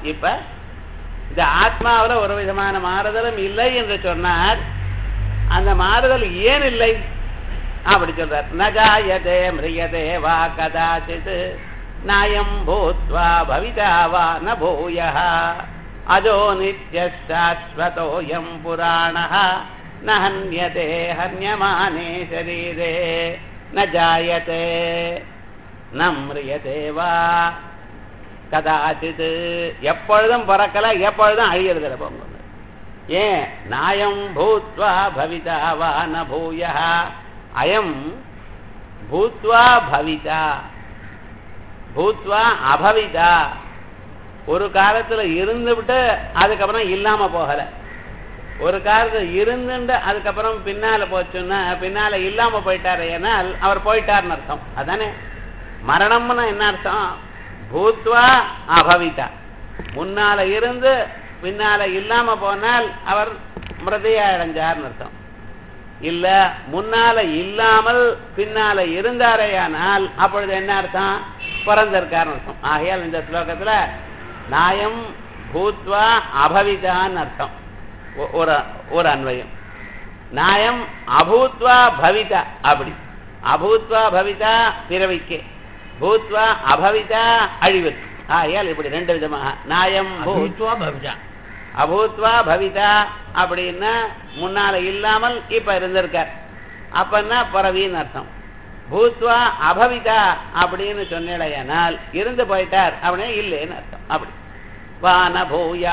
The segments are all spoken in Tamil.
இப்ப இந்த ஆத்மாவுல ஒரு விதமான மாறுதலும் இல்லை என்று சொன்னார் அந்த மாறுதல் ஏன் இல்லை அப்படி சொல்றார் நஜாயதே மிரியதே வா கதாச்சித் நாயம் பூத்வா பவிதா வா ந பூய அஜோ நித்யசாஸ்வதோயம் புராண ந ஹன்யதே ஹன்யமானே சரீரே ந ஜாயதே ந மிரியதே வா கதாச்சித் எப்பொழுதும் பிறக்கல எப்பொழுதும் அழியறதில்ல போங்க ஏன் நாயம் பூத்வா பவிதா வா ந பூய அயம் பூத்வா பவிதா பூத்வா அபவிதா ஒரு காலத்துல இருந்துவிட்டு அதுக்கப்புறம் இல்லாம போகல ஒரு காலத்துல இருந்துட்டு அதுக்கப்புறம் பின்னால போச்சுன்னா பின்னால இல்லாம போயிட்டாரு ஏன்னால் அவர் போயிட்டார்னு அர்த்தம் அதானே மரணம்னா என்ன அர்த்தம் பூத்வா அபவிதா முன்னால இருந்து பின்னால இல்லாம போனால் அவர் மிருதையா அடைஞ்சார்னு அர்த்தம் இல்ல முன்னால இல்லாமல் பின்னால இருந்தாரேயானால் அப்பொழுது என்ன அர்த்தம் பிறந்திருக்காருன்னு அர்த்தம் ஆகையால் இந்த ஸ்லோகத்துல நாயம் பூத்வா அபவிதான்னு அர்த்தம் ஒ- ஒரு ஒரு அன்வயம் நாயம் அபூத்வா பவிதா அப்படி அபூத்வா பவிதா பிறவிக்கு பூத்வா அபவிதா அழிவுக்கு ஆகையால் இப்படி ரெண்டு விதமாக நாயம் பூத் பூத்வா பவிதா அபூத்வா பவிதா அப்படின்னா முன்னால இல்லாமல் இப்ப இருந்திருக்கார் அப்பன்னா பரவின்னு அர்த்தம் பூத்வா அபவிதா அப்படின்னு சொன்னேடையானால் இருந்து போயிட்டார் அப்படின்னு இல்லைன்னு அர்த்தம் அப்படி வான பூயா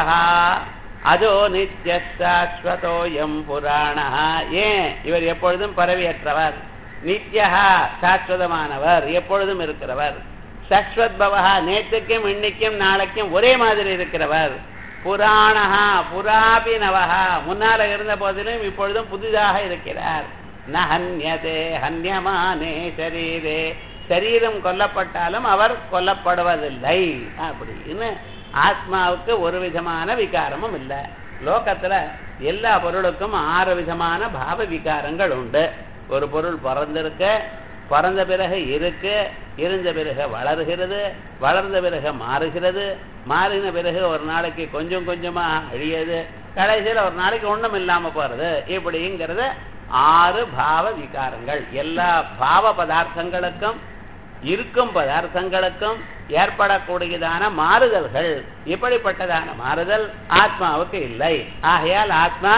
அதோ நித்ய சாஸ்வதோயம் புராணா ஏன் இவர் எப்பொழுதும் பரவியற்றவர் நித்யஹா சாஸ்வதமானவர் எப்பொழுதும் இருக்கிறவர் சஸ்வத் பவஹா நேற்றுக்கும் இன்னைக்கும் நாளைக்கும் ஒரே மாதிரி இருக்கிறவர் புராணஹா புராபி நவஹா முன்னால இருந்த போதிலும் இப்பொழுதும் புதிதாக இருக்கிறார் ந ஹன்யதே ஹன்யமானே சரீரே சரீரம் கொல்லப்பட்டாலும் அவர் கொல்லப்படுவதில்லை அப்படின்னு ஆத்மாவுக்கு ஒரு விதமான விகாரமும் இல்லை லோகத்துல எல்லா பொருளுக்கும் ஆறு விதமான பாவ விகாரங்கள் உண்டு ஒரு பொருள் பிறந்திருக்க பிறந்த பிறகு இருக்கு இருந்த பிறகு வளர்கிறது வளர்ந்த பிறகு மாறுகிறது மாறின பிறகு ஒரு நாளைக்கு கொஞ்சம் கொஞ்சமா அழியுது கடைசியில் ஒரு நாளைக்கு ஒண்ணும் இல்லாம போறது இப்படிங்கிறது ஆறு பாவ விகாரங்கள் எல்லா பாவ பதார்த்தங்களுக்கும் இருக்கும் பதார்த்தங்களுக்கும் ஏற்படக்கூடியதான மாறுதல்கள் இப்படிப்பட்டதான மாறுதல் ஆத்மாவுக்கு இல்லை ஆகையால் ஆத்மா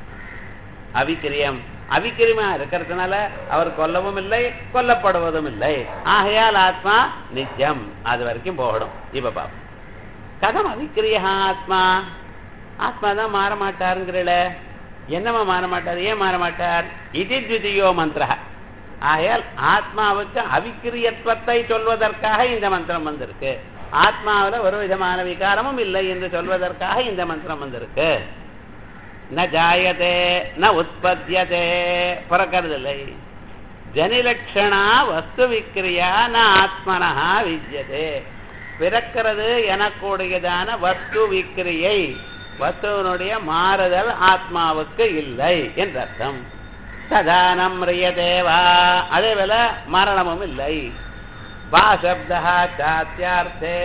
அவிக்கிரியம் அவிக்கிரியமா இருக்கிறதுனால அவர் கொல்லவும் இல்லை கொல்லப்படுவதும் இல்லை ஆகையால் ஆத்மா நித்தியம் அது வரைக்கும் போகணும் இப்ப பாப்போம் கதம் அவிக்கிரிய ஆத்மா ஆத்மா தான் மாற மாட்டாருங்கிறல என்னமா மாற மாட்டார் ஏன் மாற மாட்டார் இது த்விதியோ மந்திர ஆகையால் ஆத்மாவுக்கு அவிக்கிரியத்துவத்தை சொல்வதற்காக இந்த மந்திரம் வந்திருக்கு ஆத்மாவுல ஒரு விதமான விகாரமும் இல்லை என்று சொல்வதற்காக இந்த மந்திரம் வந்திருக்கு ந ஜாயதே ந உற்பத்தியதே பிறக்கறதில்லை ஜனிலட்சணா வஸ்து விக்கிரியா ந ஆத்மனா வித்யதே பிறக்கிறது எனக்கூடியதான வஸ்து விக்கிரியை வஸ்துவனுடைய மாறுதல் ஆத்மாவுக்கு இல்லை என்று அர்த்தம் சதானம் ரியதேவா அதே போல மரணமும் இல்லை வா சப்தா சாத்தியார்த்தே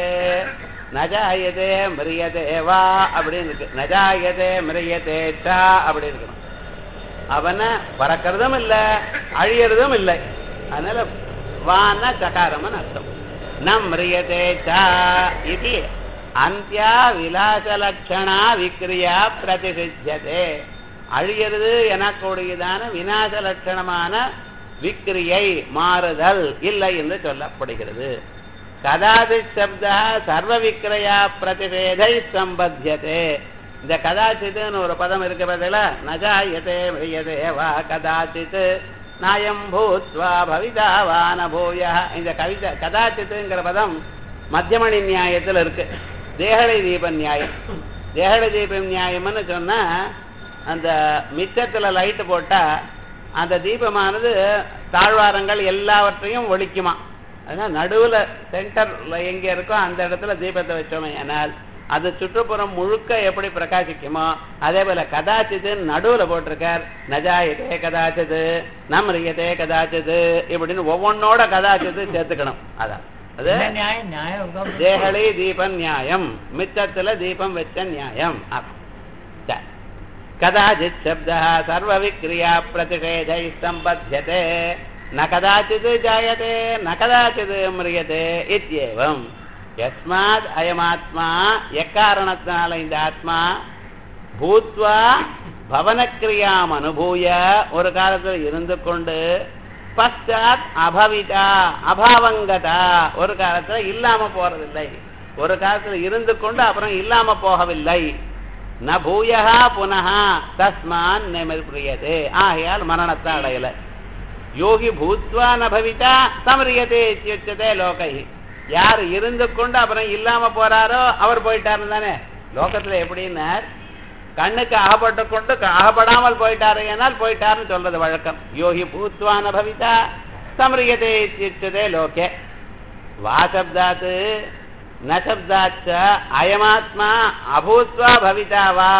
நஜாயதே மிரியதே வா அப்படின்னு இருக்கு நஜாயதே மிரியதே சா அப்படி இருக்கணும் அவனை பறக்கிறதும் இல்லை அழியறதும் இல்லை அதனால வான சகாரம்னு அர்த்தம் நம் மிரியதே சா இது அந்தியா விலாசலட்சணா விக்ரியா பிரதிசித்தியதே அழியறது எனக்கூடியதான விநாச லட்சணமான விக்ரியை மாறுதல் இல்லை என்று சொல்லப்படுகிறது கதாச்சித் சப்தா சர்வ விக்கிரையா பிரதிபேதை சம்பத்தியதே இந்த கதாச்சித்துன்னு ஒரு பதம் இருக்க பதில நஜாயதே மிரியதே வா கதாச்சித் நாயம் பூத்வா பவிதா வா நபூய இந்த கவிதை கதாச்சித்துங்கிற பதம் மத்தியமணி நியாயத்தில் இருக்கு தேகலை தீப நியாயம் தேகலை தீப நியாயம்னு சொன்னா அந்த மிச்சத்துல லைட்டு போட்டா அந்த தீபமானது தாழ்வாரங்கள் எல்லாவற்றையும் ஒழிக்குமா அதனால் நடுவுல சென்டர்ல எங்க இருக்கோ அந்த இடத்துல தீபத்தை வச்சோமே ஆனால் அது சுற்றுப்புறம் முழுக்க எப்படி பிரகாசிக்குமோ அதே போல கதாச்சித்து நடுவுல போட்டிருக்கார் நஜாயதே கதாச்சித்து நம்ரியதே கதாச்சித்து இப்படின்னு ஒவ்வொன்னோட கதாச்சித்து சேர்த்துக்கணும் அதான் அது என்ன நியாயம் நியாயம் உட்கார்ந்து- தேகலி தீபம் நியாயம் மிச்சத்துல தீபம் வச்ச நியாயம் அப்ப. சரி. கதாச்சித் சப்த சர்வ விக்ரியா பிரதிஷேதை சம்பத்தியதே ந கதாச்சித் ஜாயதே ந கதாச்சித் மிரியதே இத்தியேவம் யஸ்மாத் அயமாத்மா எக்காரணத்தினால இந்த ஆத்மா பூத்வா பவனக்கிரியாம் அனுபூய ஒரு காலத்தில் இருந்து கொண்டு பశ్చాத் அபவிதா அபாவங்கதா ஒரு காலத்துல இல்லாம போறதில்லை ஒரு காலத்துல இருந்து கொண்டு அப்புறம் இல்லாம போகவில்லை ந பூயகா புனகா தஸ்மான் நிமிர்பிரியதே ஆகையால் மரணத்தை அடையல யோகி பூத்வா ந பவிதா சமரியதே இத்தியுச்சதே லோகை யார் இருந்து கொண்டு அப்புறம் இல்லாம போறாரோ அவர் போயிட்டாருன்னு தானே லோகத்துல எப்படின்னார் கண்ணுக்கு அகப்பட்டு கொண்டு க- அகப்படாமல் போயிட்டாரு ஏனால் போயிட்டாருன்னு சொல்றது வழக்கம் யோகி பூத்வான பவிதா சமரியதே இத்தியுச்சதே லோகே வாசப்தாத் நசப்தாச்ச அயமாத்மா அபூத்வா பவிதா வா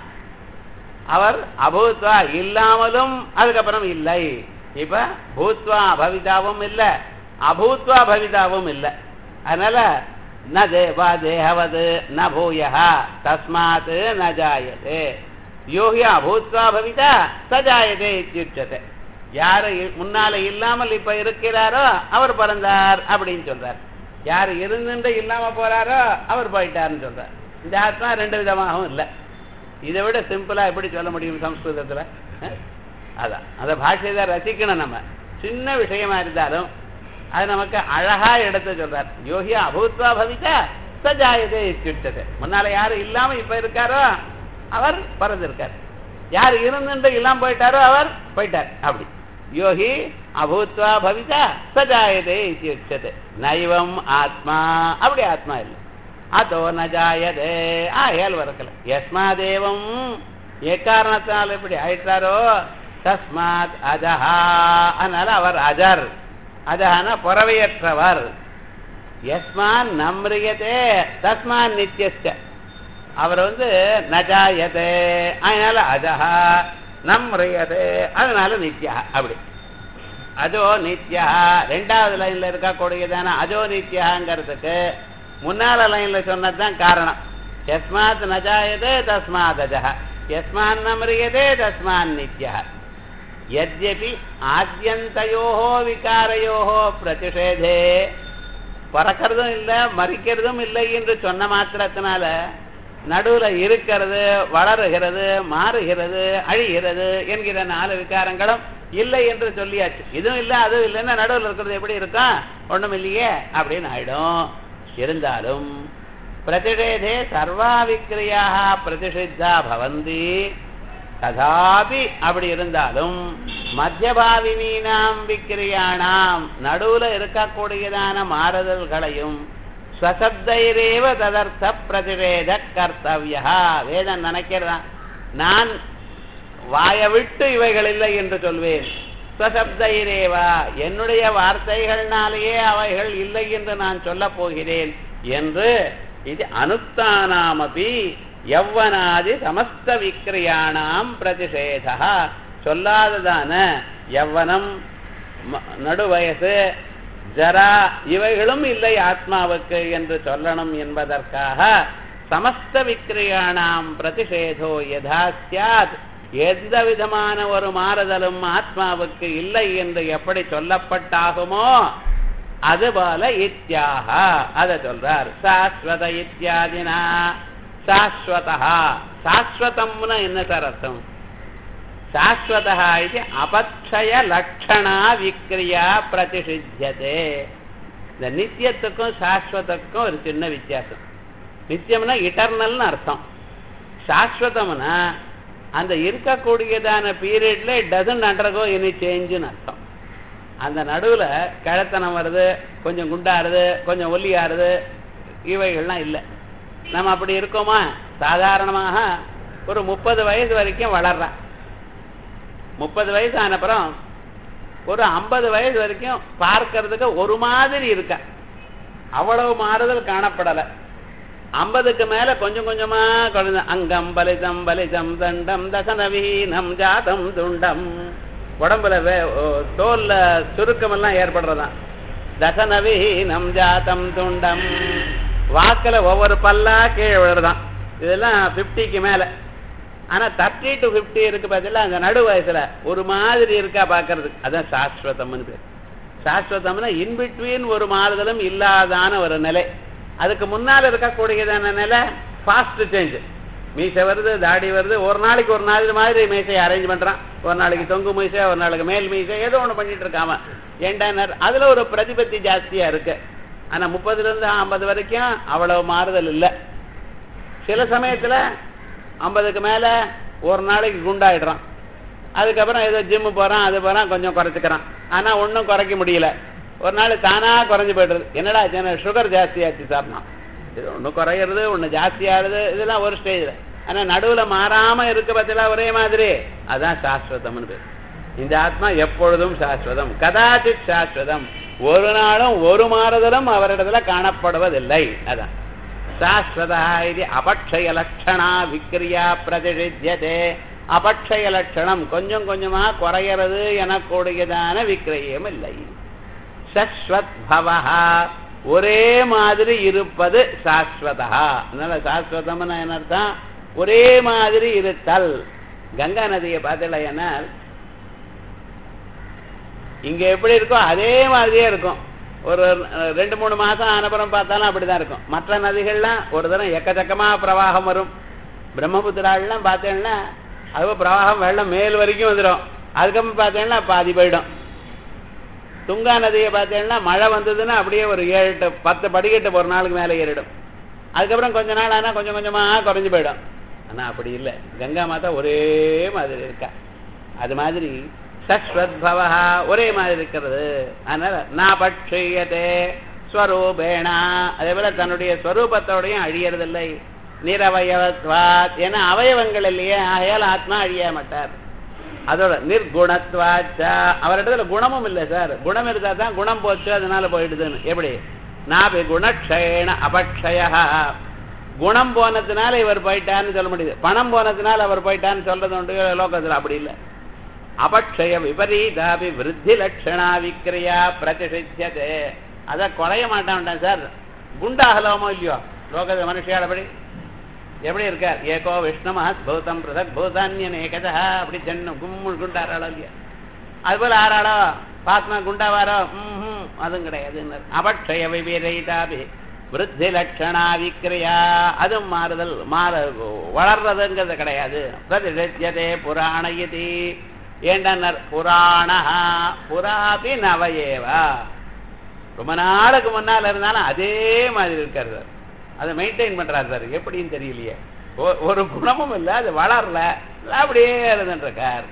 அவர் அபூத்வா இல்லாமலும் அதுக்கப்புறம் இல்லை இப்ப பூத்வா பவிதாவும் இல்ல அபூத்வா பவிதாவும் இல்ல அதனால ந தேவா தேகவது ந பூயா தஸ்மாத் ந ஜாயதே யோகி அபூத்வா பவிதா சஜாயதே இத்தியுச்சதே யாரு இ- முன்னால இல்லாமல் இப்ப இருக்கிறாரோ அவர் பிறந்தார் அப்படின்னு சொல்றார் யாரு இருந்துட்டு இல்லாம போறாரோ அவர் போயிட்டாருன்னு சொல்றார் இந்த ஆத்மா ரெண்டு விதமாகவும் இல்லை இதை விட சிம்பிளா எப்படி சொல்ல முடியும் சம்ஸ்கிருதத்துல அஹ்? அதான் அந்த பாஷையை ரசிக்கணும் நம்ம சின்ன விஷயமா இருந்தாலும் அது நமக்கு அழகா எடுத்து சொல்றார் யோகி அபூத்வா பவிதா சஜாயதே இத்தியுச்சதே முன்னால யாரு இல்லாம இப்ப இருக்காரோ அவர் பறந்திருக்கார் யார் இருந்துட்டு இல்லாம போயிட்டாரோ அவர் போயிட்டார் அப்படி யோகி அபூத்வா பவிதா சஜாயதே இத்தியுச்சதே நைவம் ஆத்மா அப்படி ஆத்மா இல்லை அதோ ந ஜாயதே ஆயல் வரக்கல யஸ்மாதேவம் எக்காரணத்தினால் இப்படி ஆயிட்டாரோ தஸ்மாத் அஜஹா அதனால அவர் அஜர் அஜஹான புறவையற்றவர் யஸ்மான் நம்ரியதே தஸ்மான் நித்தியஸ்ட அவர் வந்து நஜாயதே அதனால அஜஹா நம்ரியதே அதனால நித்யா அப்படி அதோ நித்யா ரெண்டாவது லைன்ல இருக்கக்கூடியதான அஜோ நித்யாங்கிறதுக்கு முன்னால லைன்ல சொன்னதுதான் காரணம் யஸ்மாத் நஜாயதே தஸ்மாத் அஜஹ யஸ்மான் நம்ரியதே தஸ்மான் நித்யா யத்யபி ஆத்யந்தயோஹோ விகாரயோஹோ பிரதிஷேதே பறக்கிறதும் இல்லை மறிக்கிறதும் இல்லை என்று சொன்ன மாத்திரத்தினால நடுவுல இருக்கிறது வளருகிறது மாறுகிறது அழிகிறது என்கிற நாலு விகாரங்களும் இல்லை என்று சொல்லியாச்சு இதுவும் இல்லை அதுவும் இல்லைன்னா நடுவுல இருக்கிறது எப்படி இருக்கும் ஒண்ணும் இல்லையே அப்படின்னு ஆயிடும் இருந்தாலும் பிரதிஷேதே சர்வா விக்கிரியாக பிரதிஷித்தா பவந்தி ததாபி அப்படி இருந்தாலும் மத்தியபாவினீனாம் விக்கிரியானாம் நடுவுல இருக்கக்கூடியதான மாறுதல்களையும் ஸ்வசப்தைரேவ ததர்த்த பிரதிஷேத கர்த்தவியா வேதம் நினைக்கிறான் நான் வாய விட்டு இவைகள் இல்லை என்று சொல்வேன் ஸ்வசப்தைரேவா என்னுடைய வார்த்தைகள்னாலேயே அவைகள் இல்லை என்று நான் சொல்லப் போகிறேன் என்று இது அனுத்தானாமபி யவ்வனாதி சமஸ்த விக்கிரியாணாம் பிரதிஷேதா சொல்லாததான யவ்வனம் ம- நடுவயசு ஜரா இவைகளும் இல்லை ஆத்மாவுக்கு என்று சொல்லணும் என்பதற்காக சமஸ்த விக்கிரியாணாம் பிரதிஷேதோ யதா சியாத் எந்த விதமான ஒரு மாறுதலும் ஆத்மாவுக்கு இல்லை என்று எப்படி சொல்லப்பட்டாகுமோ அதுபோல இத்தியாக அத சொல்றார் சாஸ்வத இத்தியாதினா சாஸ்வதா சாஸ்வதம்னு என்ன சார் அர்த்தம் சாஸ்வதா இது அபக்ஷய லட்சணா விக்ரியா பிரதிஷித்தியதே இந்த நித்தியத்துக்கும் சாஸ்வதத்துக்கும் ஒரு சின்ன வித்தியாசம் நித்தியம்னா இட்டர்னல்னு அர்த்தம் சாஸ்வதம்னா அந்த இருக்கக்கூடியதான பீரியட்ல டசன் அண்டர்கோ எனி சேஞ்சுன்னு அர்த்தம் அந்த நடுவுல கிழத்தனம் வருது கொஞ்சம் குண்டாருது கொஞ்சம் ஒல்லியாருது இவைகள்லாம் இல்லை நம்ம அப்படி இருக்கோமா சாதாரணமாக ஒரு முப்பது வயசு வரைக்கும் வளர்றான் முப்பது வயசு ஆனப்புறம் ஒரு ஐம்பது வயசு வரைக்கும் பார்க்கறதுக்கு ஒரு மாதிரி இருக்கா அவ்வளவு மாறுதல் காணப்படலை ஐம்பதுக்கு மேல கொஞ்சம் கொஞ்சமா குழந்தை அங்கம் பலிதம் பலிதம் தண்டம் தசனவீனம் ஜாதம் துண்டம் உடம்புல வே ஓ, தோல்ல சுருக்கம் எல்லாம் ஏற்படுறதாம் தசனவீனம் ஜாத்தம் துண்டம் வாக்குல ஒவ்வொரு பல்லா கீழே விழுறதான் இதெல்லாம் பிப்டிக்கு மேல ஆனா தேர்ட்டி டு பிப்டி இருக்கு பார்த்தீங்களா அந்த நடு வயசுல ஒரு மாதிரி இருக்கா பாக்குறதுக்கு அதான் சாஸ்வதம்னு பேர் சாஸ்வதம்னா இன்பிட்வீன் ஒரு மாறுதலும் இல்லாதான ஒரு நிலை அதுக்கு முன்னால் இருக்கக்கூடியதான நிலை ஃபாஸ்ட் சேஞ்ச் மீசை வருது தாடி வருது ஒரு நாளைக்கு ஒரு நாள் மாதிரி மீசையை அரேஞ்ச் பண்றான் ஒரு நாளைக்கு தொங்கு மீசை ஒரு நாளைக்கு மேல் மீசை ஏதோ ஒண்ணு பண்ணிட்டு இருக்காம ஏண்டானர் அதுல ஒரு பிரதிபத்தி ஜாஸ்தியா இருக்கு ஆனா முப்பதுல இருந்து ஐம்பது வரைக்கும் அவ்வளவு மாறுதல் இல்லை சில சமயத்துல ஐம்பதுக்கு மேல ஒரு நாளைக்கு குண்டாயிடுறான் அதுக்கப்புறம் ஏதோ ஜிம்மு போறான் அது போறான் கொஞ்சம் குறைச்சிக்கிறான் ஆனா ஒன்றும் குறைக்க முடியல ஒரு நாள் தானா குறைஞ்சு போயிடுறது என்னடா சுகர் ஜாஸ்தியாச்சு சாப்பிட்னா இது ஒன்று குறையிறது ஒன்று ஜாஸ்தியாகுது இதெல்லாம் ஒரு ஸ்டேஜில் ஆனா நடுவுல மாறாம இருக்க பத்தில ஒரே மாதிரி அதான் சாஸ்வதம்னு பேர் இந்த ஆத்மா எப்பொழுதும் சாஸ்வதம் கதாச்சித் சாஸ்வதம் ஒரு நாளும் ஒரு மாறுதலும் அவரிடத்துல காணப்படுவதில்லை அதான் சாஸ்வதா இது அபக்ஷய லட்சணா விக்ரியா பிரதிஷித்தியதே அபக்ஷய லட்சணம் கொஞ்சம் கொஞ்சமா குறையிறது எனக்கூடியதான விக்கிரயம் இல்லை சஸ்வத் பவஹா ஒரே மாதிரி இருப்பது சாஸ்வதா அதனால சாஸ்வதம்னு என்ன அர்த்தம் ஒரே மாதிரி இருத்தல் கங்கா நதியை பார்த்தீங்கன்னா இங்க எப்படி இருக்கோ அதே மாதிரியே இருக்கும் ஒரு அஹ், ரெண்டு மூணு மாசம் ஆனப்புறம் பார்த்தாலும் அப்படிதான் இருக்கும் மற்ற நதிகள்லாம் ஒரு தரம் எக்கச்சக்கமா பிரவாகம் வரும் பிரம்மபுத்திராலாம் பார்த்தேன்னா அது பிரவாகம் வெள்ளம் மேல் வரைக்கும் வந்துடும் அதுக்கப்புறம் பார்த்தேன்னா பாதி போயிடும் துங்கா நதியை பார்த்தேன்னா மழை வந்ததுன்னா அப்படியே ஒரு ஏழு எட்டு பத்து படிக்கட்டு ஒரு நாளுக்கு மேலே ஏறிடும் அதுக்கப்புறம் கொஞ்ச நாள் ஆனால் கொஞ்சம் கொஞ்சமா குறைஞ்சு போயிடும் ஆனா அப்படி இல்லை கங்கா மாதா ஒரே மாதிரி இருக்கா அது மாதிரி சஸ்வத்பவா ஒரே மாதிரி இருக்கிறது அதனால நான் பட்சியதே ஸ்வரூபேணா அதே போல தன்னுடைய ஸ்வரூபத்தோடையும் அழியறதில்லை நிரவயவத்வாத் ஏன்னா அவயவங்கள் இல்லையே ஆகையால் ஆத்மா அழிய மாட்டார் அதோட நிர்குணத்வாச்சா அவரிடத்துல குணமும் இல்லை சார் குணம் இருந்தா தான் குணம் போச்சு அதனால போயிடுதுன்னு எப்படி நாபி குணக்ஷயண அபக்ஷய குணம் போனதுனால இவர் போயிட்டான்னு சொல்ல முடியுது பணம் போனதுனால அவர் போயிட்டான்னு சொல்றது உண்டு லோகத்துல அப்படி இல்லை அபக்ஷய விபரீதாபி விருத்தி லட்சணா விக்கிரியா பிரதிஷித்தியதே அத குறைய மாட்டான் சார் குண்டாகலாமோ இல்லையோ லோகத்துல மனுஷியாடபடி எப்படி இருக்கார் ஏகோ விஷ்ணுமஹத் பூதம் பிரதக் பூதான்யன் ஏகதா அப்படி ஜன்னு கும்முள் குண்டாராளோ இல்லையா அது போல ஆறாளோ பாத்மா குண்டாவாரோ ம் அதுவும் கிடையாது அபக்ஷய விபரீதாபி விருத்தி லட்சணா விக்கிரியா அதுவும் மாறுதல் மாற வளர்றதுங்கிறது கிடையாது பிரதிஷத்தியதே புராண இது ஏண்டனர் புராண புராபி நவயேவா ரொம்ப நாளுக்கு முன்னால இருந்தாலும் அதே மாதிரி இருக்காரு சார் அதை மெயின்டைன் பண்றாரு சார் எப்படின்னு தெரியலையே ஒ- ஒரு குணமும் இல்லை அது வளரல அப்படியே இருந்துருக்கார்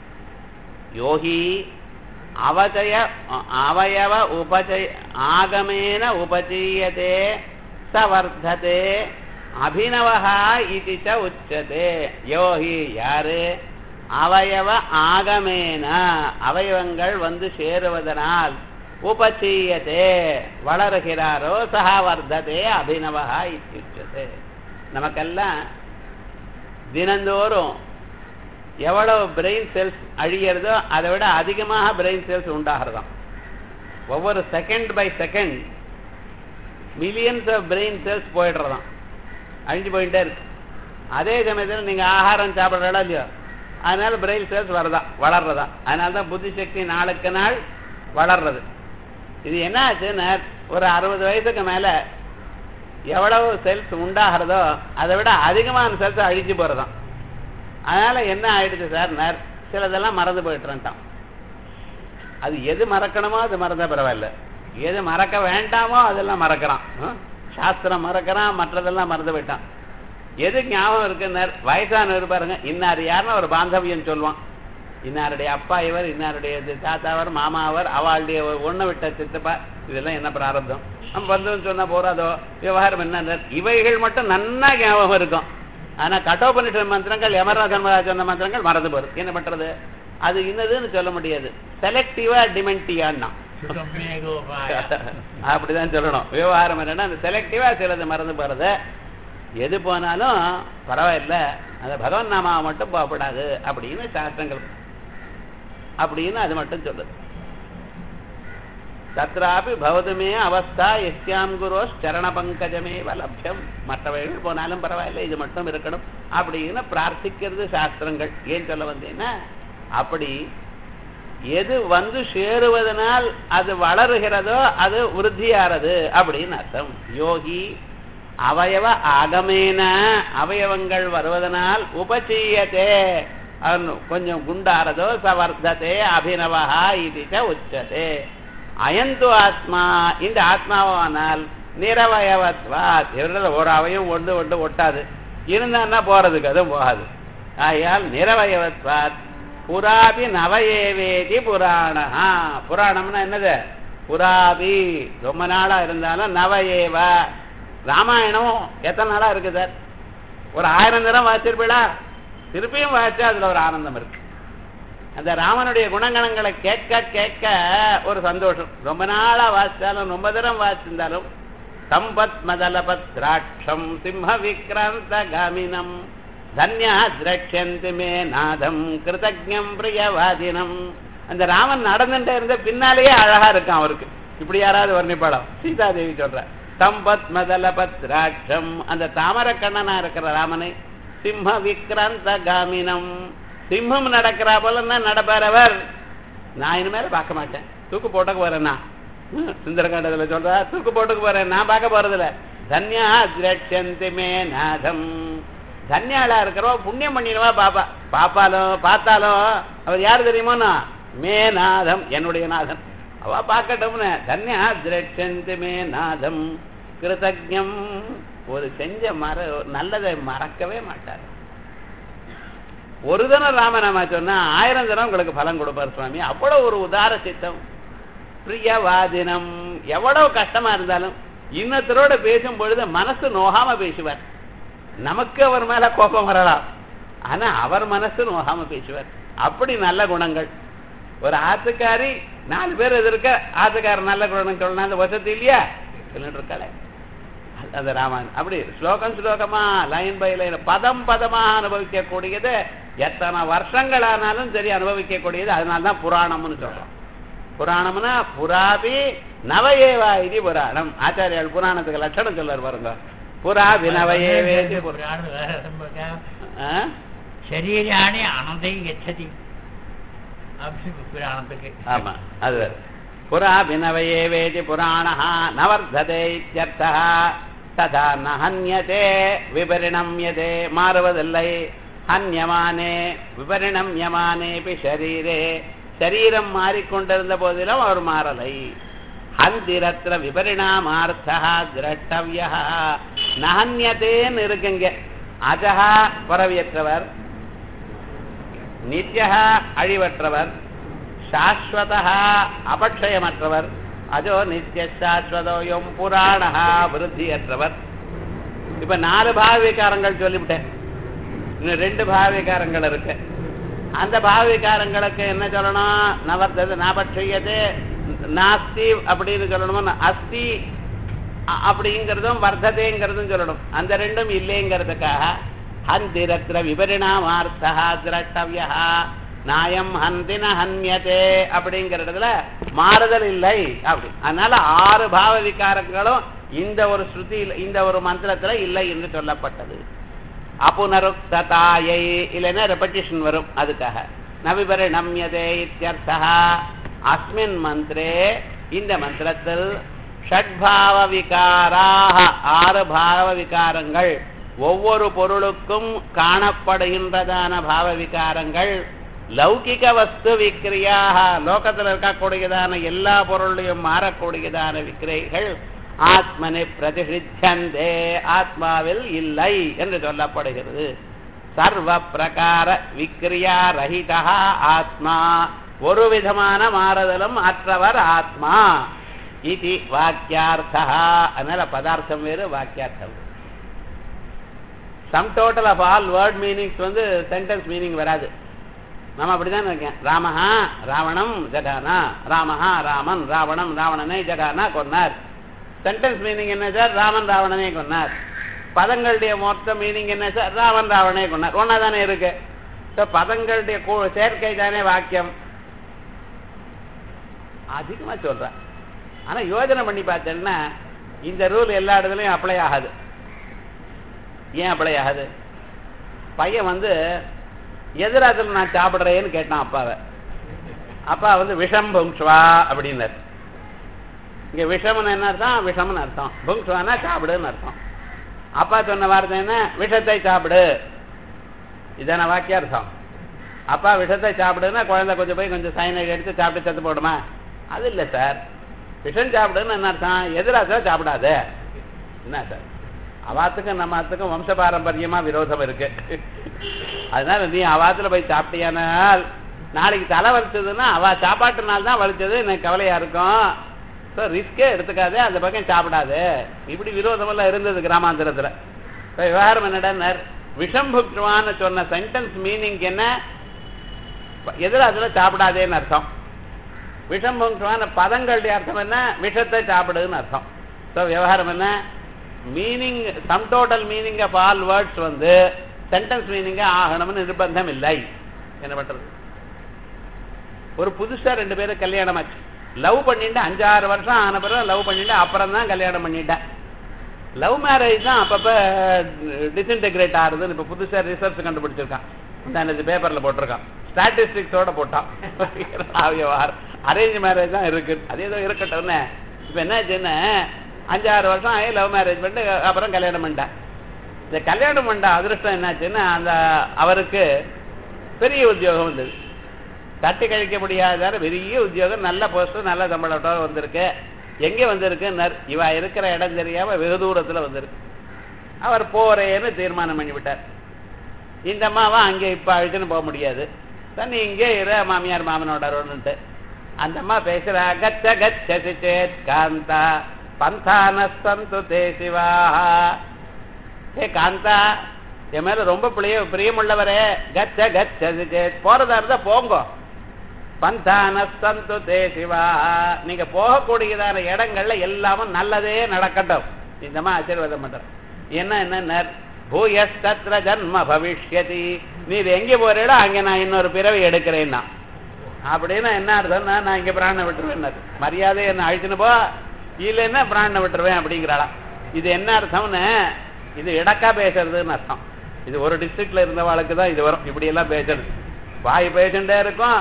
யோகி அவச்சய அவயவ உபச்சய ஆகமேன உபச்சீயதே சவர்த்ததே அபினவஹா இது ச உச்சதே யோகி யாரு அவயவ ஆகமேன அவயவங்கள் வந்து சேருவதனால் உபச்சீயதே வளருகிறாரோ சஹா வர்த்ததே அபினவஹா இத்தியுச்சதே நமக்கெல்லாம் தினந்தோறும் எவ்வளவு பிரெயின் செல்ஸ் அழியறதோ அதை விட அதிகமாக பிரெயின் செல்ஸ் உண்டாகிறதாம் ஒவ்வொரு second by second millions of brain cells போயிடுறதாம் அழிஞ்சு போயிட்டே இருக்கு அதே சமயத்தில் நீங்க ஆகாரம் சாப்பிட்றடா இல்லையோ அதனால பிரெயின் செல்ஸ் வரதா வளர்றதா அதனால தான் புத்தி சக்தி நாளுக்கு நாள் வளர்றது இது என்ன ஆச்சுன்னா ஒரு அறுபது வயசுக்கு மேல எவ்வளவு செல்ஸ் உண்டாகிறதோ அதை விட அதிகமான செல்ஸ் அழிஞ்சு போறதாம் அதனால என்ன ஆயிடுச்சு சார் நர் சிலதெல்லாம் மறந்து போயிட்டுறான்ட்டான் அது எது மறக்கணுமோ அது மறந்தா பரவாயில்ல எது மறக்க வேண்டாமோ அதெல்லாம் மறக்கிறான் ஆ? சாஸ்திரம் மறக்கிறான் மற்றதெல்லாம் மறந்து போயிட்டான் எது ஞாபகம் இருக்குன்னார் வயசானவர் பாருங்க இன்னார் யாருன்னு ஒரு பாந்தவியம் சொல்லுவான் இன்னாருடைய அப்பா இவர் இன்னாருடைய இது தாத்தாவர் மாமாவர் அவளுடைய ஒண்ணு விட்ட சித்தப்பா இதெல்லாம் என்ன பிராரப்தம் நம்ம வந்து சொன்னா போறாதோ விவகாரம் என்ன இவைகள் மட்டும் நன்னா ஞாபகம் இருக்கும் ஆனா கட்டோபனிஷ மந்திரங்கள் யமரா தர்மராஜ் சொன்ன மந்திரங்கள் மறந்து போகுது என்ன பண்றது அது இன்னதுன்னு சொல்ல முடியாது செலக்டிவா டிமென்டியான்னா அப்படிதான் சொல்லணும் விவகாரம் என்னன்னா அந்த செலக்டிவா சிலது மறந்து போறது எது போனாலும் பரவாயில்ல அந்த பகவன் நாமாவை மட்டும் போகப்படாது அப்படின்னு சாஸ்திரங்கள் அப்படின்னு அது மட்டும் சொல்லுது தத்ராபி பவதுமே அவஸ்தா எஸ்யாம் குரோஸ் சரண பங்கஜமேவ லப்யம் மற்றவைகள் போனாலும் பரவாயில்லை இது மட்டும் இருக்கணும் அப்படின்னு பிரார்த்திக்கிறது சாஸ்திரங்கள் ஏன் சொல்ல வந்தேன்னா அப்படி எது வந்து சேருவதனால் அது வளருகிறதோ அது விருத்தியாறது அப்படின்னு அர்த்தம் யோகி அவயவ ஆகமேன அவயவங்கள் வருவதனால் உபச்சீயத்தே அவன் கொஞ்சம் குண்டாரதோ சவர்த்ததே அபினவா இது உச்சதே அயந்து ஆத்மா இந்த ஆத்மாவானால் நிரவயவத்வா இவரில் ஒரு அவயம் ஒன்று ஒன்று ஒட்டாது இருந்தான்னா போறதுக்கு அதுவும் போகாது ஆகையால் நிரவயவத்வாத் புராபி நவயேவேதி புராணா புராணம்னா என்னது புராபி ரொம்ப நாளா இருந்தாலும் நவயேவ ராமாயணம் எத்தனை நாளா இருக்கு சார் ஒரு ஆயிரம் தரம் வாசிருப்பீடா திருப்பியும் வாசிச்சா அதுல ஒரு ஆனந்தம் இருக்கு அந்த ராமனுடைய குணங்கணங்களை கேட்க கேட்க ஒரு சந்தோஷம் ரொம்ப நாளா வாசிச்சாலும் ரொம்ப தரம் வாசிச்சிருந்தாலும் சம்பத் மதலபத் திராட்சம் சிம்ம விக்ராந்த காமினம் தன்யா திரட்சந்தி மே நாதம் கிருதஜம் பிரியவாதினம் அந்த ராமன் நடந்துட்டே இருந்த பின்னாலேயே அழகா இருக்கான் அவருக்கு இப்படி யாராவது வர்ணிப்பாடம் சீதாதேவி சொல்ற சம்பத் மதலபத் திராட்சம் அந்த தாமர கண்ணனா இருக்கிற ராமனை சிம்ம விக்ராந்த காமினம் சிம்மம் நடக்கிறா போல நடப்பார் அவர் நான் இனிமேல் பார்க்க மாட்டேன் தூக்கு போட்டுக்கு போறேன் நான் சுந்தரகாண்டத்துல சொல்றா தூக்கு போட்டுக்கு போறேன் நான் பார்க்க போறதில்ல தன்யா திரட்சந்தி மே நாதம் தன்யாளா இருக்கிறவா புண்ணியம் பண்ணிடுவா பாப்பா பாப்பாலும் பார்த்தாலும் அவர் யாரு தெரியுமோனா மே நாதம் என்னுடைய நாதன் அவ பார்க்கட்டும்னு தன்யா திரட்சந்தி மே நாதம் கிருதஜம் ஒரு செஞ்ச மர நல்லதை மறக்கவே மாட்டார் ஒரு தினம் ராமநாமா சொன்னா ஆயிரம் தினம் உங்களுக்கு பலன் கொடுப்பார் சுவாமி அவ்வளவு ஒரு உதார சித்தம் பிரியவாதினம் எவ்வளவு கஷ்டமா இருந்தாலும் இன்னத்தரோட பேசும் பொழுது மனசு நோகாம பேசுவார் நமக்கு அவர் மேல கோபம் வரலாம் ஆனா அவர் மனசு நோகாம பேசுவார் அப்படி நல்ல குணங்கள் ஒரு ஆத்துக்காரி நாலு பேர் எதிர்க்க ஆத்துக்காரர் நல்ல குணம் சொல்லணும் அந்த வசதி இல்லையா சொல்லிட்டு இருக்காளே அந்த ராமாயணம் அப்படி ஸ்லோகம் ஸ்லோகமா லைன் பை லைன் பதம் பதமா அனுபவிக்க கூடியது எத்தனை வருஷங்கள் ஆனாலும் சரி அனுபவிக்க கூடியது அதனால தான் புராணம்னு சொல்றோம் புராணம்னா புராபி நவயேவா இது புராணம் ஆச்சாரியால் புராணத்துக்கு லட்சணம் சொல்லுவார் பாருங்க புராபி நவயேவேதி ശരീരാണി അനന്തൈ ഗച്ഛതി പുരാണത്തൊക്കെ ஆமா அது வேற. புராபி நவயேவேதி புராணா நவர்ததே இத்தியர்த்தः ததா ந ஹன்யதே விபரிணம்யதே மாறுவதில்லை ஹன்யமானே விபரிணம்யமானேபி ஷரீரே சரீரம் மாறிக்கொண்டிருந்த போதிலும் அவர் மாறலை ஹந்திரத்திர விபரிணாமார்த்தா திரட்டவியா நஹன்யத்தேன்னு இருக்குங்க அஜகா பரவியற்றவர் நித்யகா அழிவற்றவர் சாஸ்வதா அபக்ஷயமற்றவர் அஜோ நித்திய சாஸ்வதோயம் புராணா விருத்தியற்றவர் இப்ப நாலு பாவவிகாரங்கள் சொல்லிவிட்டேன் இன்னும் ரெண்டு பாவவிகாரங்கள் இருக்கு அந்த பாவவிகாரங்களுக்கு என்ன சொல்லணும் நவர்த்தது நாபட்சயது நாஸ்தி அப்படின்னு சொல்லணுமோ அஸ்தி அ- அப்படிங்கிறதும் வர்த்ததேங்கிறதும் சொல்லணும் அந்த ரெண்டும் இல்லைங்கிறதுக்காக ஹந்திரத்திர விபரிணாமார்த்தா திரட்டவியா நாயம் ஹந்தின ஹன்யதே அப்படிங்கிற இடத்துல மாறுதல் இல்லை அப்படி அதனால ஆறு பாவ விகாரங்களும் இந்த ஒரு ஸ்ருதியில் இந்த ஒரு மந்திரத்துல இல்லை என்று சொல்லப்பட்டது அப்புனருக்ததாயை இல்லைன்னா ரெப்படிஷன் வரும் அதுக்காக நவிபரிணம்யதே இத்தியர்த்தா அஸ்மின் மந்திரே இந்த மந்திரத்தில் ஷட்பாவ விகாராக ஆறு பாவ விகாரங்கள் ஒவ்வொரு பொருளுக்கும் காணப்படுகின்றதான பாவ விகாரங்கள் லௌகிக வஸ்து விக்கிரியாக லோகத்தில் இருக்கக்கூடியதான எல்லா பொருளையும் மாறக்கூடியதான விக்கிரைகள் ஆத்மனை பிரதிஷித்தந்தே ஆத்மாவில் இல்லை என்று சொல்லப்படுகிறது சர்வ பிரகார விக்ரியா ரஹிதா ஆத்மா ஒரு விதமான மாறுதலும் அற்றவர் ஆத்மா இது வாக்கியார்த்தா அதனால பதார்த்தம் வேறு வாக்கியார்த்தம் வேறு sum total of all word meanings வந்து சென்டென்ஸ் மீனிங் வராது நம்ம அப்படிதான் இருக்கேன் ராமஹா ராவணம் ஜகானா ராமஹா ராமன் ராவணம் ராவணனை ஜகானா கொன்னார் சென்டென்ஸ் மீனிங் என்ன சார் ராமன் ராவணனை கொன்னார் பதங்களுடைய மொத்த மீனிங் என்ன சார் ராமன் ராவணனை கொன்னார் ஒன்னா தானே இருக்கு ஸோ பதங்களுடைய கூ- சேர்க்கை தானே வாக்கியம் அதிகமா சொல்றேன் ஆனா யோஜனை பண்ணி பார்த்தேன்னா இந்த ரூல் எல்லா இடத்துலயும் அப்ளை ஆகாது ஏன் அப்ளை ஆகாது பையன் வந்து எதிராத்துல நான் சாப்பிடுறேன்னு கேட்டான் அப்பாவை அப்பா வந்து விஷம் புங்ஷ்வா அப்படின்னாரு இங்க விஷம்னு என்ன அர்த்தம் விஷம்னு அர்த்தம் புங்ஷ்வானா சாப்பிடுன்னு அர்த்தம் அப்பா சொன்ன வார்த்தை என்ன விஷத்தை சாப்பிடு இதான வாக்கியார்த்தம் அப்பா விஷத்தை சாப்பிடுன்னா குழந்தை கொஞ்சம் போய் கொஞ்சம் சைனைடு எடுத்து சாப்பிட்டு செத்து போடுமா அது இல்லை சார் விஷம் சாப்பிடுன்னு என்ன அர்த்தம் எதிராக சாப்பிடாத என்ன சார் அவாத்துக்கும் நம்ம அத்துக்கும் வம்ச பாரம்பரியமா விரோதம் இருக்கு அதனால நீ அவாத்துல போய் சாப்பிட்டியானால் நாளைக்கு தலை வலிச்சதுன்னா அவ சாப்பாட்டுனால தான் வலிச்சது எனக்கு கவலையா இருக்கும் ஸோ ரிஸ்கே எடுத்துக்காதே அந்த பக்கம் சாப்பிடாது இப்படி விரோதமெல்லாம் இருந்தது கிராமாந்திரத்துல இப்போ விவகாரம் என்னடா விஷம் புக்வான்னு சொன்ன சென்டென்ஸ் மீனிங் என்ன எதிராக சாப்பிடாதேன்னு அர்த்தம் விஷம் புக்வான பதங்களுடைய அர்த்தம் என்ன விஷத்தை சாப்பிடுன்னு அர்த்தம் ஸோ விவகாரம் என்ன meaning sum total meaning of all words வந்து சென்டென்ஸ் மீனிங்கா ஆகணும்னு நிர்பந்தம் இல்லை என்ன பண்றது ஒரு புதுசா ரெண்டு பேரும் கல்யாணம் ஆச்சு லவ் பண்ணிட்டு அஞ்சாறு வருஷம் ஆன பிறகு லவ் பண்ணிட்டு அப்புறம் தான் கல்யாணம் பண்ணிட்டேன் லவ் மேரேஜ் தான் அப்பப்ப டிஸ்இன்டெகிரேட் ஆகுதுன்னு இப்ப புதுசா ரிசர்ச் கண்டுபிடிச்சிருக்கான் இந்த பேப்பர்ல போட்டிருக்கான் ஸ்டாட்டிஸ்டிக்ஸோட போட்டான் அரேஞ்ச் மேரேஜ் தான் இருக்கு அது ஏதோ இருக்கட்டும்னு இப்ப என்னாச்சுன்னு அஞ்சாறு வருஷம் ஆகி லவ் மேரேஜ் பண்ணிட்டு அப்புறம் கல்யாணம் பண்ணிட்டேன் இந்த கல்யாணம் பண்ண அதிர்ஷ்டம் என்னாச்சுன்னா அந்த அவருக்கு பெரிய உத்தியோகம் வந்தது தட்டி கழிக்க முடியாத பெரிய உத்தியோகம் நல்ல போஸ்ட் நல்ல சம்பளத்தோட வந்திருக்கு எங்கே வந்திருக்கு இவ இருக்கிற இடம் தெரியாம வெகு தூரத்துல வந்திருக்கு அவர் போறேன்னு தீர்மானம் பண்ணிவிட்டார் இந்த அம்மாவை அங்கே இப்ப அழிச்சுன்னு போக முடியாது தண்ணி இங்கே இரு மாமியார் மாமனோட ரோன்னுட்டு அந்த அம்மா பேசுறா கச்ச கச்சசி சேத் காந்தா பந்தானஸ்தந்து தே சிவா ஏ காந்தா என் மேல ரொம்ப பிரிய பிரியமுள்ளவரே கச்ச கச்சசி சேத் போறதா இருந்தா போங்க பந்தானஸ்தந்து தே சிவா நீங்க போகக்கூடியதான இடங்கள்ல எல்லாமும் நல்லதே நடக்கட்டும் இந்த மாதிரி ஆசீர்வாதம் பண்ற என்ன என்ன பூயஸ்தத்ர ஜன்ம பவிஷ்யதி நீர் எங்க போறீடோ அங்க நான் இன்னொரு பிறவி எடுக்கிறேன்னா அப்படின்னா என்ன அர்த்தம்னா நான் இங்க பிராணனை விட்டுருவேன் மரியாதை என்ன அழிச்சுன்னு போ இல்லைன்னா பிராணனை விட்டுருவேன் அப்படிங்கிறாளாம் இது என்ன அர்த்தம்னு இது இடக்கா பேசுறதுன்னு அர்த்தம் இது ஒரு டிஸ்ட்ரிக்ட்ல இருந்தவாளுக்கு தான் இது வரும் இப்படி எல்லாம் பேசுறது வாய் பேசிட்டே இருக்கும்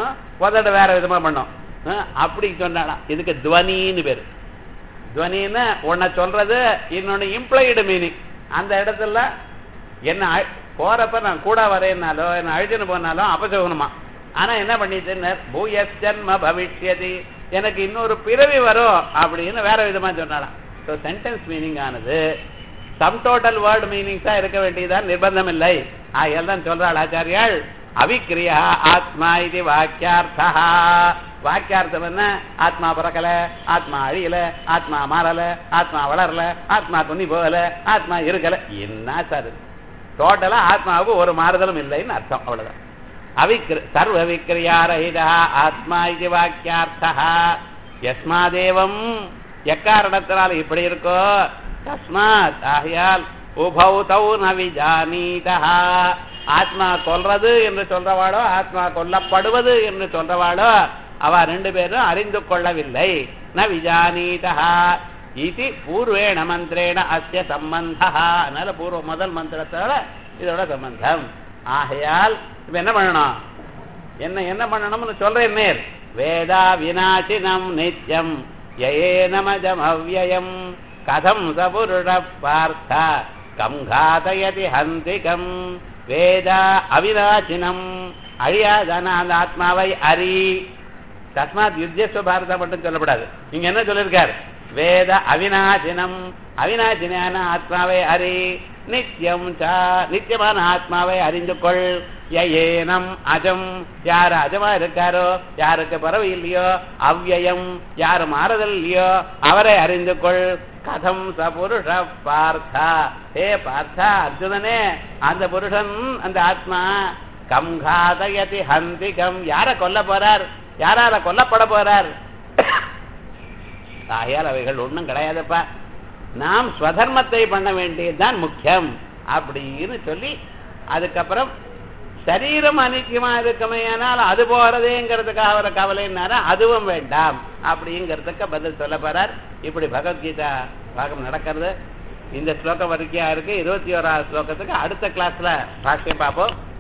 உதட வேற விதமா பண்ணும் அப்படி சொன்னாலாம் இதுக்கு துவனின்னு பேரு துவனின்னு உன்னை சொல்றது இன்னொன்னு இம்ப்ளாய்டு மீனிங் அந்த இடத்துல என்ன போறப்ப நான் கூட வரேன்னாலோ என்ன அழிச்சுன்னு போனாலும் அபசகுனமா ஆனா என்ன பண்ணிட்டு பூயஸ் ஜன்ம பவிஷ்யதி எனக்கு இன்னொரு பிறவி வரும் அப்படின்னு வேற விதமா சொன்னாலாம் ஸோ சென்டென்ஸ் மீனிங் ஆனது சம் டோட்டல் வேர்டு மீனிங்ஸா இருக்க வேண்டியதான் நிர்பந்தம் இல்லை ஆகையால் தான் சொல்றாள் ஆச்சாரியாள் அவிக்கிரியா ஆத்மா இது வாக்கியார்த்தா வாக்கியார்த்தம் என்ன ஆத்மா பிறக்கல ஆத்மா அழியல ஆத்மா மாறல ஆத்மா வளரல ஆத்மா துணி போகல ஆத்மா இருக்கல என்ன சார் டோட்டலா ஆத்மாவுக்கு ஒரு மாறுதலும் இல்லைன்னு அர்த்தம் அவ்வளவுதான் அவிக்ர சர்வ விக்கிரியாரஹிதா ஆத்மா இது வாக்கியார்த்தா எஸ்மாதேவம் எக்காரணத்தினால் இப்படி இருக்கோ தஸ்மாத் ஆகையால் உபௌ தௌ நவிஜானீதா ஆத்மா கொல்றது என்று சொல்றவாளோ ஆத்மா கொல்லப்படுவது என்று சொல்றவாளோ அவ ரெண்டு பேரும் அறிந்து கொள்ளவில்லை ந விஜானீதா இது பூர்வேண மந்திரேண அஸ்ய சம்பந்தா அதனால பூர்வ முதல் மந்திரத்தோட இதோட சம்பந்தம் ஆகையால் இப்ப என்ன பண்ணணும் என்ன என்ன பண்ணணும்னு சொல்றேன் நேர் வேதா விநாசினம் நித்யம் யேனமஜம் அவ்வயம் கதம் சபுருட பார்த்த கம் காதயதி ஹந்திகம் வேதா அவிநாசினம் அழியாதான அந்த ஆத்மாவை அறி தஸ்மாத் யுத்தியஸ்வ பாரதா மட்டும் சொல்லப்படாது இங்க என்ன சொல்லியிருக்கார் வேத அவிநாசினம் அவிநாசினான ஆத்மாவை அறி நித்தியம் சா நித்தியமான ஆத்மாவை அறிந்து கொள் ஏனம் அஜம் யார் அஜமா இருக்காரோ யாருக்கு பறவை இல்லையோ அவ்யயம் யார் மாறுதல் இல்லையோ அவரை அறிந்து கொள் கதம் ச புருஷ பார்த்தா ஹே பார்த்தா அர்ஜுனனே அந்த புருஷன் அந்த ஆத்மா கம் காதயதி ஹந்திகம் யார கொல்ல போறார் யாரால கொல்லப்பட போறார் ஆகையால் அவைகள் ஒன்றும் கிடையாதுப்பா நாம் ஸ்வதர்மத்தை பண்ண வேண்டியதுதான் முக்கியம் அப்படின்னு சொல்லி அதுக்கப்புறம் சரீரம் அனித்தியமா இருக்குமே ஆனால் அது போறதேங்கிறதுக்காக அவரை கவலைன்னாரா அதுவும் வேண்டாம் அப்படிங்கிறதுக்கு பதில் சொல்ல போறார் இப்படி பகவத்கீதா பாகம் நடக்கிறது இந்த ஸ்லோகம் வரைக்கும் இருக்கு இருபத்தி ஓராவது ஸ்லோகத்துக்கு அடுத்த கிளாஸ்ல பாஷ்யம் பார்ப்போம்